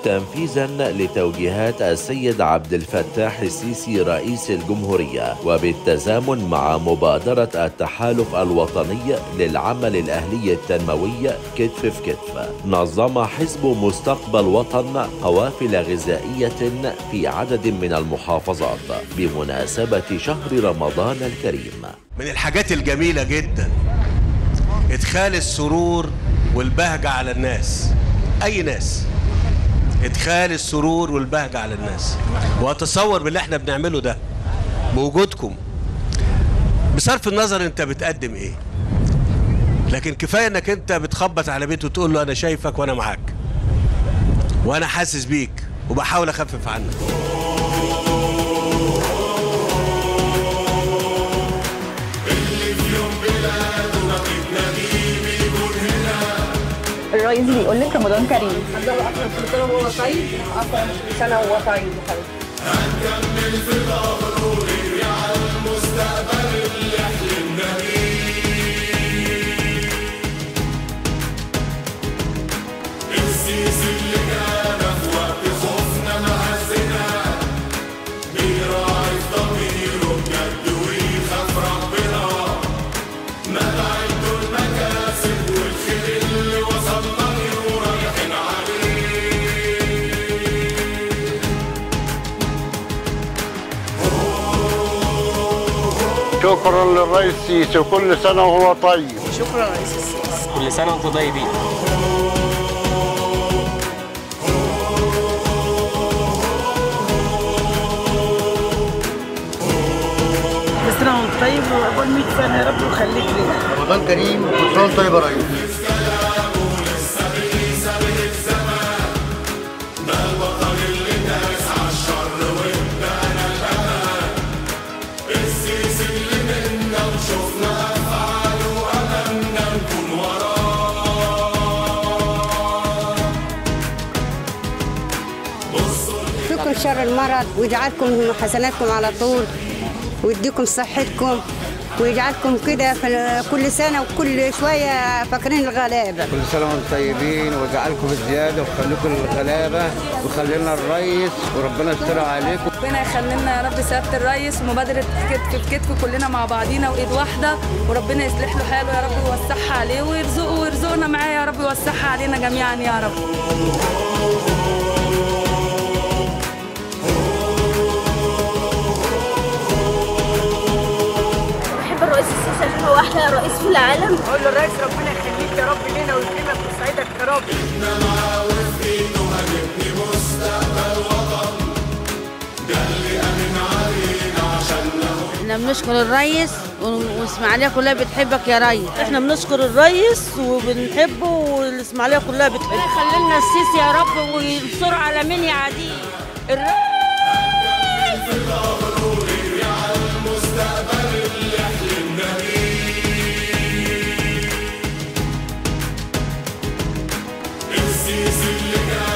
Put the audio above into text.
تنفيذا لتوجيهات السيد عبد الفتاح السيسي رئيس الجمهورية وبالتزامن مع مبادرة التحالف الوطني للعمل الأهلي التنموي كتف في كتف نظم حزب مستقبل وطن قوافل غذائية في عدد من المحافظات بمناسبة شهر رمضان الكريم من الحاجات الجميلة جدا ادخال السرور والبهجة على الناس اي ناس ادخال السرور والبهجة على الناس واتصور باللي احنا بنعمله ده بوجودكم بصرف النظر انت بتقدم ايه لكن كفايه انك انت بتخبط على بيته وتقول له انا شايفك وانا معاك وانا حاسس بيك وبحاول اخفف عنك الرئيس بيقول لك رمضان كريم عبد الله اكرم كل سنه وهو طيب اكرم كل سنه وهو طيب يا حبيبي هنكمل في ظهره ونجري على المستقبل اللي حلمنا بيه السيسي اللي كان في وقت خوفنا مهزنا بيراعي في ضميره بجد ويخاف ربنا مدعيته المكاسب والخير اللي وصلنا له رايحين عليه شكرا للرئيس السيسي وكل سنة وهو طيب شكرا رئيس السيسي كل سنة وانتم طيبين كل سنه وانت طيب وعقبال 100 سنه يا رب ويخليك لنا رمضان كريم وكل سنة وانت طيب يا ريس السيسي اللي منا وشفنا افعاله واملنا نكون وراه بصوا يكفيكم شر المرض ويجعلكم حسناتكم على طول ويديكم صحتكم ويجعلكم كده في كل سنة وكل شوية فاكرين الغلابة كل سنة وانتم طيبين ويجعلكم في الزيادة ويخليكم الغلابة ويخلي لنا الريس وربنا يستر عليكم ربنا يخلي لنا يا رب سياده الريس ومبادره كتف في كتف كلنا مع بعضينا وايد واحده وربنا يصلح له حاله يا رب ويوسعها عليه ويرزقه ويرزقنا معاه يا رب ويوسعها علينا جميعا يا رب بحب الرئيس السيسي عشان هو احلى رئيس في العالم اقول للرئيس ربنا يخليك يا رب لنا ويكرمك ويسعدك يا رب معاه وفي ايده هنبني مستقبل وطن ده اللي امن علينا عشاننا احنا بنشكر الريس والاسماعيليه كلها بتحبك يا ريس احنا بنشكر الرئيس وبنحبه والاسماعيليه كلها بتحبه خلي لنا السيسي يا رب وينصر على مين يعاديه المستقبل اللي حلمنا بيه السيسي اللي كان